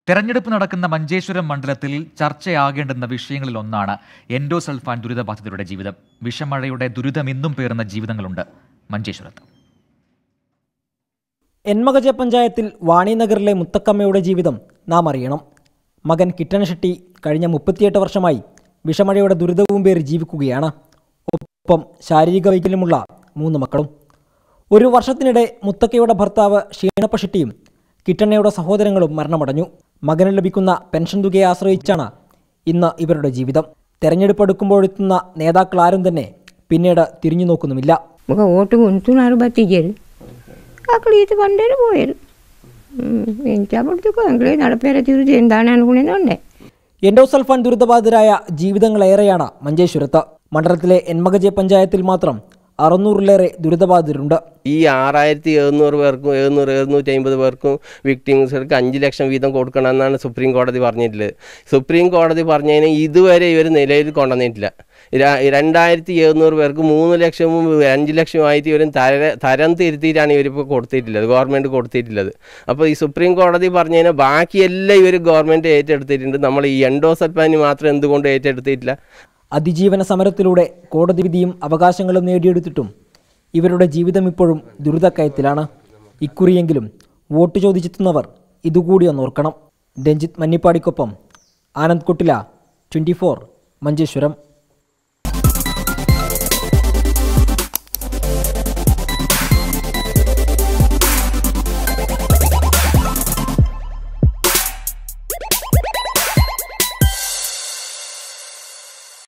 തെരഞ്ഞെടുപ്പ് നടക്കുന്ന മഞ്ചേശ്വരം മണ്ഡലത്തിൽ ചർച്ചയാകേണ്ടുന്ന വിഷയങ്ങളിൽ ഒന്നാണ് എൻഡോസൾഫാൻ ദുരിതബാധിതരുടെ ജീവിതം വിഷമഴയുടെ ദുരിതം ഇന്നും പേറുന്ന ജീവിതങ്ങളുണ്ട് മഞ്ചേശ്വരത്ത് എൻമകജ പഞ്ചായത്തിൽ വാണിനഗറിലെ മുത്തക്കമ്മയുടെ ജീവിതം നാം അറിയണം മകൻ കിട്ടൻ ഷെട്ടി കഴിഞ്ഞ മുപ്പത്തിയെട്ട് വർഷമായി വിഷമഴയുടെ ദുരിതവും പേറി ജീവിക്കുകയാണ് ഒപ്പം ശാരീരിക വൈകല്യമുള്ള മൂന്ന് മക്കളും ഒരു വർഷത്തിനിടെ മുത്തക്കയുടെ ഭർത്താവ് ഷീണപ്പ ഷെട്ടിയും കിട്ടണ്ണയുടെ സഹോദരങ്ങളും മരണമടഞ്ഞു മകന് ലഭിക്കുന്ന പെൻഷൻ തുകയെ ആശ്രയിച്ചാണ് ഇന്ന് ഇവരുടെ ജീവിതം തെരഞ്ഞെടുപ്പ് അടുക്കുമ്പോഴെത്തുന്ന നേതാക്കളാരും തന്നെ പിന്നീട് തിരിഞ്ഞു നോക്കുന്നുമില്ല ఒక ఓటు ఉంటున్నారు బతికేరు అక్కడ ఈత పండేరు పోయారు ఇంకా పడుతుకో ఎంకలే నడపేర తిరుగు എന്താണ് అనుకునేది ఉండే എൻഡോസൾഫാൻ ദുരിതബാധിതരായ ജീവിതങ്ങളേറെയാണ് മഞ്ചേശ്വരത്ത് മണ്ഡലത്തിലെ എൻമകജെ പഞ്ചായത്തിൽ മാത്രം അറുന്നൂറിലേറെ ദുരിതബാധിതരുണ്ട് ഈ ആറായിരത്തി എഴുന്നൂറ് പേർക്കും എഴുന്നൂറ് എഴുന്നൂറ്റി അമ്പത് പേർക്കും വിക്ടിംസുകൾക്ക് അഞ്ച് ലക്ഷം വീതം കൊടുക്കണമെന്നാണ് സുപ്രീം കോടതി പറഞ്ഞിട്ടുള്ളത് സുപ്രീം കോടതി പറഞ്ഞതിന് ഇതുവരെ ഇവർ നിലയിൽ കൊണ്ടുവന്നിട്ടില്ല ര- രണ്ടായിരത്തി എഴുന്നൂറ് പേർക്ക് മൂന്ന് ലക്ഷവും അഞ്ച് ലക്ഷവുമായിട്ട് ഇവർ തര തരം തിരുത്തിയിട്ടാണ് ഇവരിപ്പോൾ കൊടുത്തിട്ടുള്ളത് ഗവൺമെൻറ് കൊടുത്തിട്ടുള്ളത് അപ്പോൾ ഈ സുപ്രീം കോടതി പറഞ്ഞതിന് ബാക്കിയെല്ലാം ഇവർ ഗവൺമെൻറ് ഏറ്റെടുത്തിട്ടുണ്ട് നമ്മൾ ഈ എൻഡോസൽപ്പാനി മാത്രം എന്തുകൊണ്ട് ഏറ്റെടുത്തിട്ടില്ല അതിജീവന സമരത്തിലൂടെ കോടതി വിധിയും അവകാശങ്ങളും നേടിയെടുത്തിട്ടും ഇവരുടെ ജീവിതം ഇപ്പോഴും ദുരിതക്കയത്തിലാണ് ഇക്കുറിയെങ്കിലും വോട്ട് ചോദിച്ചെത്തുന്നവർ ഇതുകൂടി ഒന്നോർക്കണം രഞ്ജിത്ത് മന്നിപ്പാടിക്കൊപ്പം ആനന്ദ് കുട്ടില ട്വൻറ്റി ഫോർ മഞ്ചേശ്വരം